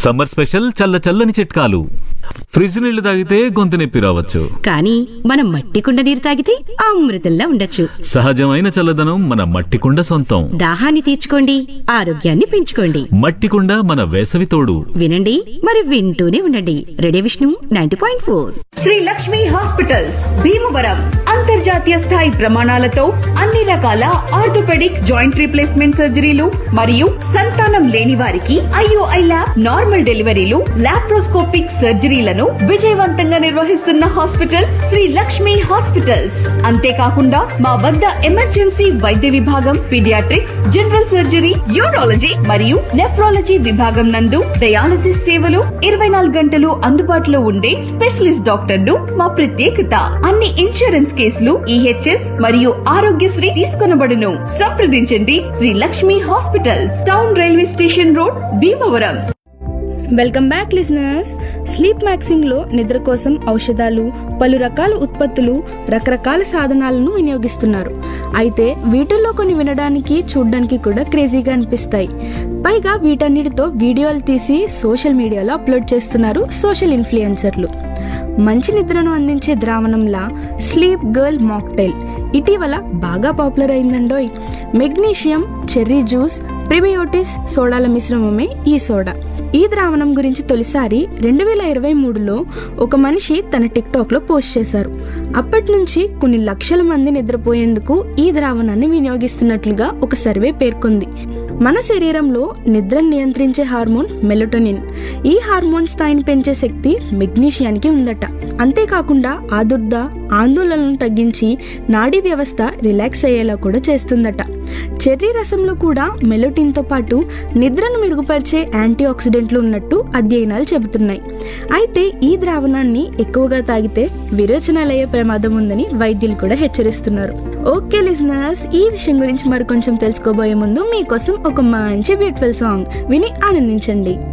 summer special చల్ల చల్లని చిట్కాలు ఫ్రిడ్జ్ నీళ్లు తాగితే గొంతు నొప్పి రావచ్చు కానీ మనం మట్టి కుండ నీరు తాగితే అమృతంలా ఉండొచ్చు సహజమైన చల్లదనం మన మట్టి కుండ సొంతం దాహాన్ని తీర్చుకోండి ఆరోగ్యాన్ని పెంచుకోండి మట్టి కుండ మన వేసవి తోడు వినండి మరి వింటూనే ఉండండి ready Vishnu ninety point four Shri Lakshmi hospitals Bhimavaram అంతర్జాతీయ స్థాయి ప్రమాణాలతో అన్ని రకాల ఆర్థోపెడిక్ జాయింట్ రీప్లేస్మెంట్ సర్జరీలు మరియు సంతానం లేని వారికి ఐఓఐ ల్యాబ్ నార్మల్ డెలివరీలు లాప్రోస్కోపిక్ సర్జరీలను విజయవంతంగా నిర్వహిస్తున్న హాస్పిటల్ శ్రీ లక్ష్మి హాస్పిటల్స్ అంతేకాకుండా మా వద్ద ఎమర్జెన్సీ వైద్య విభాగం పీడియాట్రిక్స్ జనరల్ సర్జరీ యూరాలజీ మరియు నెఫ్రాలజీ విభాగం నందు డయాలసిస్ సేవలు ఇరవై నాలుగు గంటలు అందుబాటులో ఉండే స్పెషలిస్ట్ డాక్టర్లు మా ప్రత్యేకత అన్ని ఇన్సూరెన్స్ కేసులు ఈహెచ్ఎస్ మరియు ఆరోగ్యశ్రీ తీసుకొనబడును సంప్రదించండి Shri Lakshmi hospitals town railway station road Bhimavaram welcome back listeners sleep మ్యాక్సింగ్లో నిద్ర కోసం ఔషధాలు పలు రకాల ఉత్పత్తులు రకరకాల సాధనాలను వినియోగిస్తున్నారు అయితే వీటిల్లో కొన్ని వినడానికి చూడడానికి కూడా క్రేజీగా అనిపిస్తాయి పైగా వీటన్నిటితో వీడియోలు తీసి సోషల్ మీడియాలో అప్లోడ్ చేస్తున్నారు సోషల్ ఇన్ఫ్లుయెన్సర్లు మంచి నిద్రను అందించే ద్రావణంలా స్లీప్ గర్ల్ మాక్టైల్ ఇటీవల బాగా పాపులర్ అయిందండోయ్ మెగ్నీషియం చెర్రీ జ్యూస్ ప్రిబయోటిస్ సోడాల మిశ్రమమే ఈ సోడా ఈ ద్రావణం గురించి తొలిసారి రెండు వేల ఇరవై మూడులో ఒక మనిషి తన టిక్టాక్లో పోస్ట్ చేశారు అప్పటి నుంచి కొన్ని లక్షల మంది నిద్రపోయేందుకు ఈ ద్రావణాన్ని వినియోగిస్తున్నట్లుగా ఒక సర్వే పేర్కొంది మన శరీరంలో నిద్రను నియంత్రించే హార్మోన్ మెలటోనిన్ ఈ హార్మోన్ స్థాయిని పెంచే శక్తి మెగ్నీషియానికి ఉందట అంతేకాకుండా ఆదుర్ద ఆందోళనను తగ్గించి నాడీ వ్యవస్థ రిలాక్స్ అయ్యేలా కూడా చేస్తుందట చెర్రీ రసంలో కూడా మెలోటిన్తో పాటు నిద్రను మెరుగుపరిచే యాంటీ ఆక్సిడెంట్లు ఉన్నట్టు అధ్యయనాలు చెబుతున్నాయి అయితే ఈ ద్రావణాన్ని ఎక్కువగా తాగితే విరేచనాలయ్యే ప్రమాదం ఉందని వైద్యులు కూడా హెచ్చరిస్తున్నారు ఓకే లిజనర్స్ ఈ విషయం గురించి మరి కొంచెం తెలుసుకోబోయే ముందు మీకోసం ఒక మంచి బ్యూటిఫుల్ సాంగ్ విని ఆనందించండి